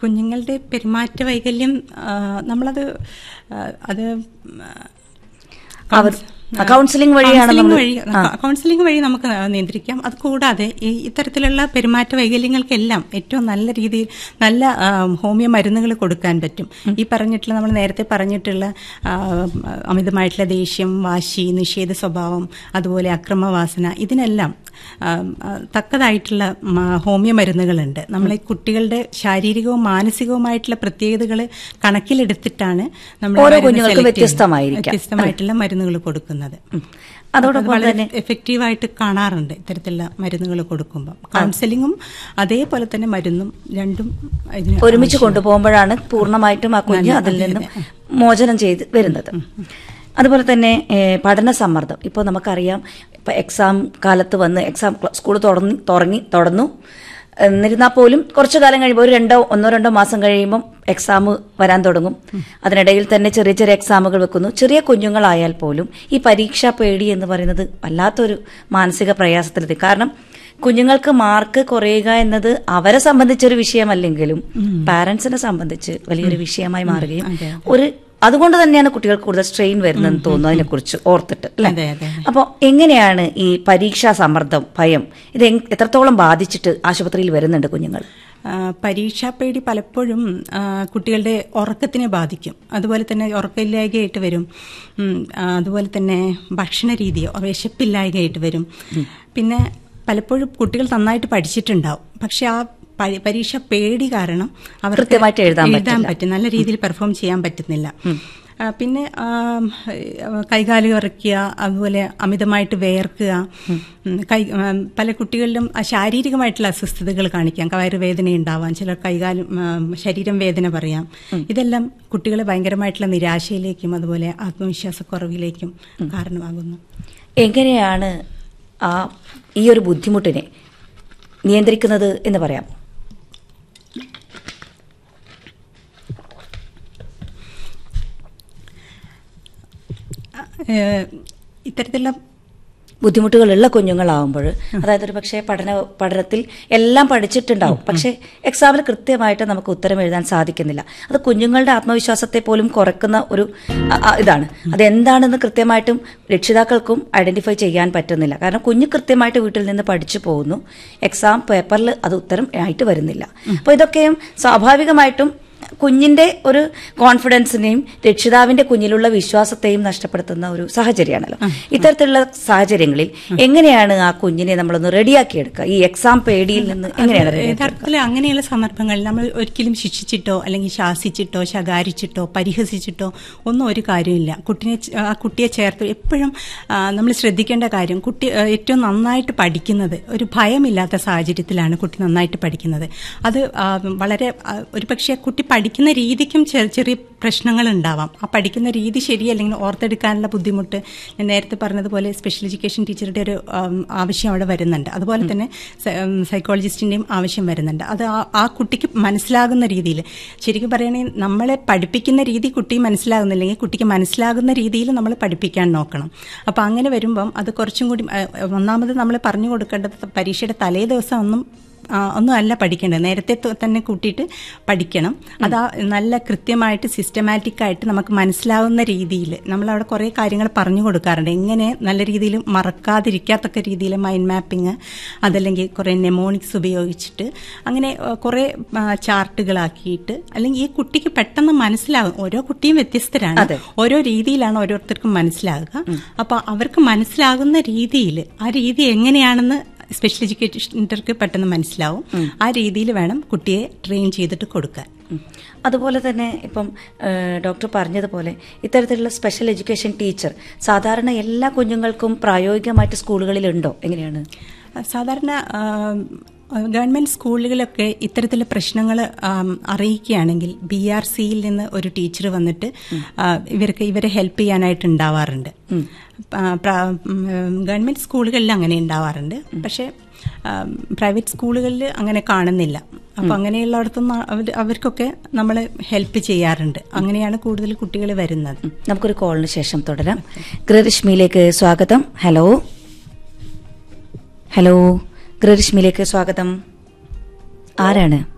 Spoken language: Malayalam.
കുഞ്ഞുങ്ങളുടെ പെരുമാറ്റ വൈകല്യം ആ, നമ്മളത് ആ, അത് അവർ കൗൺസിലിംഗ് വഴിയാണ് കൗൺസിലിംഗ് നമ്മൾ വഴി കൗൺസിലിംഗ് വഴി നമുക്ക് നിയന്ത്രിക്കാം അത് കൂടാതെ ഈ ഇത്തരത്തിലുള്ള പെരുമാറ്റ വൈകല്യങ്ങൾക്കെല്ലാം ഏറ്റവും നല്ല രീതിയിൽ നല്ല ആ, ഹോമിയോ മരുന്നുകൾ കൊടുക്കാൻ പറ്റും ഈ പറഞ്ഞിട്ടുള്ള നമ്മൾ നേരത്തെ പറഞ്ഞിട്ടുള്ള ആ, അമിതമായിട്ടുള്ള ദേഷ്യം വാശി നിഷേധ സ്വഭാവം അതുപോലെ അക്രമവാസന ഇതിനെല്ലാം ആ, ആ, തക്കതായിട്ടുള്ള മ- ഹോമിയോ മരുന്നുകളുണ്ട് നമ്മളെ കുട്ടികളുടെ ശാരീരികവും മാനസികവുമായിട്ടുള്ള പ്രത്യേകതകൾ കണക്കിലെടുത്തിട്ടാണ് നമ്മൾ ഓരോ മരുന്ന് കുഞ്ഞുങ്ങൾക്കും select ചെയ്യുന്നത്. വ്യത്യസ്തമായിരിക്കാം. വ്യത്യസ്തമായിട്ടുള്ള മരുന്നുകൾ കൊടുക്കുന്നത് അതോടൊപ്പം അത് വളരെ തന്നെ എഫക്റ്റീവായിട്ട് കാണാറുണ്ട് ഇത്തരത്തിലുള്ള മരുന്നുകൾ കൊടുക്കുമ്പോൾ കൗൺസിലിങ്ങും അതേപോലെ തന്നെ മരുന്നും രണ്ടും ഇതിന് ഒരുമിച്ച് കൊണ്ടുപോകുമ്പോഴാണ് പൂർണ്ണമായിട്ടും ആ കുഞ്ഞ് അതിൽ നിന്നും മോചനം ചെയ്ത് വരുന്നത് അതുപോലെ തന്നെ ഏഹ്, പഠന സമ്മർദ്ദം ഇപ്പോൾ നമുക്കറിയാം ഇപ്പൊ എക്സാം കാലത്ത് വന്ന് എക്സാം സ്കൂൾ തുറന്ന് തുടങ്ങി തുടർന്നു എന്നിരുന്നാൽ പോലും കുറച്ചു കാലം കഴിയുമ്പോൾ ഒരു രണ്ടോ ഒന്നോ രണ്ടോ മാസം കഴിയുമ്പം എക്സാം വരാൻ തുടങ്ങും അതിനിടയിൽ തന്നെ ചെറിയ ചെറിയ എക്സാമുകൾ വെക്കുന്നു ചെറിയ കുഞ്ഞുങ്ങളായാൽ പോലും ഈ പരീക്ഷാ പേടി എന്ന് പറയുന്നത് വല്ലാത്തൊരു മാനസിക പ്രയാസത്തിലെത്തി കാരണം കുഞ്ഞുങ്ങൾക്ക് മാർക്ക് കുറയുക എന്നത് അവരെ സംബന്ധിച്ചൊരു വിഷയമല്ലെങ്കിലും പാരന്റ്സിനെ സംബന്ധിച്ച് വലിയൊരു വിഷയമായി മാറുകയും ഒരു അതുകൊണ്ട് തന്നെയാണ് കുട്ടികൾക്ക് കൂടുതൽ സ്ട്രെയിൻ വരുന്നതെന്ന് തോന്നുന്നു അതിനെക്കുറിച്ച് ഓർത്തിട്ട് അല്ലേ അതെ, അതെ. അപ്പോൾ എങ്ങനെയാണ് ഈ പരീക്ഷാ സമ്മർദ്ദം ഭയം ഇത് എങ്- എത്രത്തോളം ബാധിച്ചിട്ട് ആശുപത്രിയിൽ വരുന്നുണ്ട് കുഞ്ഞുങ്ങൾ ആ, പരീക്ഷാ പേടി പലപ്പോഴും ആ, കുട്ടികളുടെ ഉറക്കത്തിനെ ബാധിക്കും അതുപോലെ തന്നെ ഉറക്കമില്ലായ്കയായിട്ട് വരും ഉം, ആ, അതുപോലെ തന്നെ ഭക്ഷണ രീതിയോ വിശപ്പില്ലായ്കയായിട്ട് വരും പിന്നെ പലപ്പോഴും കുട്ടികൾ നന്നായിട്ട് പഠിച്ചിട്ടുണ്ടാവും പക്ഷെ ആ പരി- പരീക്ഷ പേടി കാരണം അവർക്ക് കൃത്യമായിട്ട് എഴുതാൻ എഴുതാൻ പറ്റും നല്ല രീതിയിൽ പെർഫോം ചെയ്യാൻ പറ്റുന്നില്ല ആ, പിന്നെ ആ, കൈകാല് വിറയ്ക്കുക അതുപോലെ അമിതമായിട്ട് വേർക്കുക ഉം, കൈ ആ, പല കുട്ടികളിലും ആ ശാരീരികമായിട്ടുള്ള അസ്വസ്ഥതകൾ കാണിക്കാം വയറുവേദന ഉണ്ടാവാം ചിലർ കൈകാലും ആ, ശരീരം വേദന പറയാം ഇതെല്ലാം കുട്ടികളെ ഭയങ്കരമായിട്ടുള്ള നിരാശയിലേക്കും അതുപോലെ ആത്മവിശ്വാസക്കുറവിലേക്കും കാരണമാകുന്നു എങ്ങനെയാണ് ആ ഈ ഒരു ബുദ്ധിമുട്ടിനെ നിയന്ത്രിക്കുന്നത് എന്ന് പറയാം ഏഹ്, ഇത്തരത്തിലുള്ള ബുദ്ധിമുട്ടുകളുള്ള കുഞ്ഞുങ്ങളാവുമ്പോൾ അതായത് ഒരു പക്ഷേ പഠന പഠനത്തിൽ എല്ലാം പഠിച്ചിട്ടുണ്ടാവും പക്ഷേ എക്സാമിൽ കൃത്യമായിട്ട് നമുക്ക് ഉത്തരം എഴുതാൻ സാധിക്കുന്നില്ല അത് കുഞ്ഞുങ്ങളുടെ ആത്മവിശ്വാസത്തെ പോലും കുറക്കുന്ന ഒരു അ- അ- ഇതാണ് അതെന്താണെന്ന് കൃത്യമായിട്ടും രക്ഷിതാക്കൾക്കും ഐഡന്റിഫൈ ചെയ്യാൻ പറ്റുന്നില്ല കാരണം കുഞ്ഞ് കൃത്യമായിട്ട് വീട്ടിൽ നിന്ന് പഠിച്ചു പോകുന്നു എക്സാം പേപ്പറിൽ അത് ഉത്തരം ആയിട്ട് വരുന്നില്ല അപ്പോൾ ഇതൊക്കെയും സ്വാഭാവികമായിട്ടും കുഞ്ഞിന്റെ ഒരു കോൺഫിഡൻസിനെയും രക്ഷിതാവിന്റെ കുഞ്ഞിലുള്ള വിശ്വാസത്തെയും നഷ്ടപ്പെടുത്തുന്ന ഒരു സാഹചര്യമാണല്ലോ ഇത്തരത്തിലുള്ള സാഹചര്യങ്ങളിൽ എങ്ങനെയാണ് ആ കുഞ്ഞിനെ നമ്മളൊന്ന് റെഡിയാക്കി എടുക്കുക ഈ എക്സാം പേടിയിൽ നിന്ന് എങ്ങനെയാണ് ready ആക്കി യഥാർത്ഥത്തിൽ അങ്ങനെയുള്ള സന്ദർഭങ്ങളിൽ നമ്മൾ ഒരിക്കലും ശിക്ഷിച്ചിട്ടോ അല്ലെങ്കിൽ ശാസിച്ചിട്ടോ ശകാരിച്ചിട്ടോ പരിഹസിച്ചിട്ടോ ഒന്നും ഒരു കാര്യമില്ല കുട്ടിനെ ച- ആ കുട്ടിയെ ചേർത്ത് എപ്പോഴും നമ്മൾ ശ്രദ്ധിക്കേണ്ട കാര്യം കുട്ടി ആ, ഏറ്റവും നന്നായിട്ട് പഠിക്കുന്നത് ഒരു ഭയമില്ലാത്ത സാഹചര്യത്തിലാണ് കുട്ടി നന്നായിട്ട് പഠിക്കുന്നത് അത് ആ, വളരെ ആ, ഒരുപക്ഷെ കുട്ടി പഠിക്കുന്ന രീതിക്കും ചെ- ചെറിയ പ്രശ്നങ്ങൾ ഉണ്ടാവാം ആ പഠിക്കുന്ന രീതി ശരിയല്ലെങ്കിൽ ഓർത്തെടുക്കാനുള്ള ബുദ്ധിമുട്ട് ഞാൻ നേരത്തെ പറഞ്ഞതുപോലെ സ്പെഷ്യൽ എഡ്യൂക്കേഷൻ ടീച്ചറുടെ ഒരു ആം, ആവശ്യം അവിടെ വരുന്നുണ്ട് അതുപോലെ തന്നെ സ- ഉം, സൈക്കോളജിസ്റ്റിന്റെയും ആവശ്യം വരുന്നുണ്ട് അത് ആ- ആ കുട്ടിക്ക് മനസ്സിലാകുന്ന രീതിയിൽ ശരിക്കും പറയുകയാണെങ്കിൽ നമ്മളെ പഠിപ്പിക്കുന്ന രീതി കുട്ടി മനസ്സിലാകുന്നില്ലെങ്കിൽ കുട്ടിക്ക് മനസ്സിലാകുന്ന രീതിയിൽ നമ്മൾ പഠിപ്പിക്കാൻ നോക്കണം അപ്പോൾ അങ്ങനെ വരുമ്പം അത് കുറച്ചും കൂടി ആ, ഒന്നാമത് നമ്മൾ പറഞ്ഞു കൊടുക്കേണ്ടത് പരീക്ഷയുടെ തലേ ദിവസം ഒന്നും ആ, ഒന്നും അല്ല പഠിക്കേണ്ടത് നേരത്തെ ത- തന്നെ കൂട്ടിയിട്ട് പഠിക്കണം അത് ആ നല്ല കൃത്യമായിട്ട് സിസ്റ്റമാറ്റിക് ആയിട്ട് നമുക്ക് മനസ്സിലാവുന്ന രീതിയിൽ നമ്മൾ അവിടെ കുറേ കാര്യങ്ങൾ പറഞ്ഞു കൊടുക്കാറുണ്ട് എങ്ങനെ നല്ല രീതിയിൽ മറക്കാതിരിക്കാത്തക്ക രീതിയിൽ മൈൻഡ് മാപ്പിംഗ് അതല്ലെങ്കിൽ കുറേ നെമോണിക്സ് ഉപയോഗിച്ചിട്ട് അങ്ങനെ ആ, കുറേ ആ, ചാർട്ടുകളാക്കിയിട്ട് അല്ലെങ്കിൽ ഈ കുട്ടിക്ക് പെട്ടെന്ന് മനസ്സിലാകും ഓരോ കുട്ടിയും വ്യത്യസ്തരാണ് അതെ. ഓരോ രീതിയിലാണ് ഓരോരുത്തർക്കും മനസ്സിലാകുക അപ്പൊ അവർക്ക് മനസ്സിലാകുന്ന രീതിയിൽ ആ രീതി എങ്ങനെയാണെന്ന് സ്പെഷ്യൽ എഡ്യൂക്കേറ്റർക്ക് പെട്ടെന്ന് മനസ്സിലാവും ആ രീതിയിൽ വേണം കുട്ടിയെ ട്രെയിൻ ചെയ്തിട്ട് കൊടുക്കാൻ ഉം. അതുപോലെ തന്നെ ഇപ്പം ഏഹ്, ഡോക്ടർ പറഞ്ഞതുപോലെ ഇത്തരത്തിലുള്ള സ്പെഷ്യൽ എഡ്യൂക്കേഷൻ ടീച്ചർ സാധാരണ എല്ലാ കുഞ്ഞുങ്ങൾക്കും പ്രായോഗികമായിട്ട് സ്കൂളുകളിലുണ്ടോ എങ്ങനെയാണ് സാധാരണ ആം, ഗവൺമെന്റ് സ്കൂളുകളൊക്കെ ഇത്തരത്തിലുള്ള പ്രശ്നങ്ങൾ അറിയിക്കുകയാണെങ്കിൽ ബി ആർ സിയിൽ നിന്ന് ഒരു ടീച്ചർ വന്നിട്ട് ആ, ഇവർക്ക് ഇവരെ ഹെൽപ്പ് ചെയ്യാനായിട്ട് ഉണ്ടാവാറുണ്ട് ആ, പ്ര- ഉം, ഗവൺമെന്റ് സ്കൂളുകളിൽ അങ്ങനെ ഉണ്ടാവാറുണ്ട് പക്ഷേ പ്രൈവറ്റ് സ്കൂളുകളിൽ അങ്ങനെ കാണുന്നില്ല അപ്പൊ അങ്ങനെയുള്ളിടത്തുനിന്ന് അവർ അവർക്കൊക്കെ നമ്മൾ ഹെൽപ്പ് ചെയ്യാറുണ്ട് അങ്ങനെയാണ് കൂടുതൽ കുട്ടികൾ വരുന്നത് ഉം. നമുക്കൊരു കോളിന് ശേഷം തുടരാം ഗൃഹരശ്മിയിലേക്ക് സ്വാഗതം ഹലോ ഹലോ ഗൃഹരശ്മിയിലേക്ക് സ്വാഗതം ആരാണ്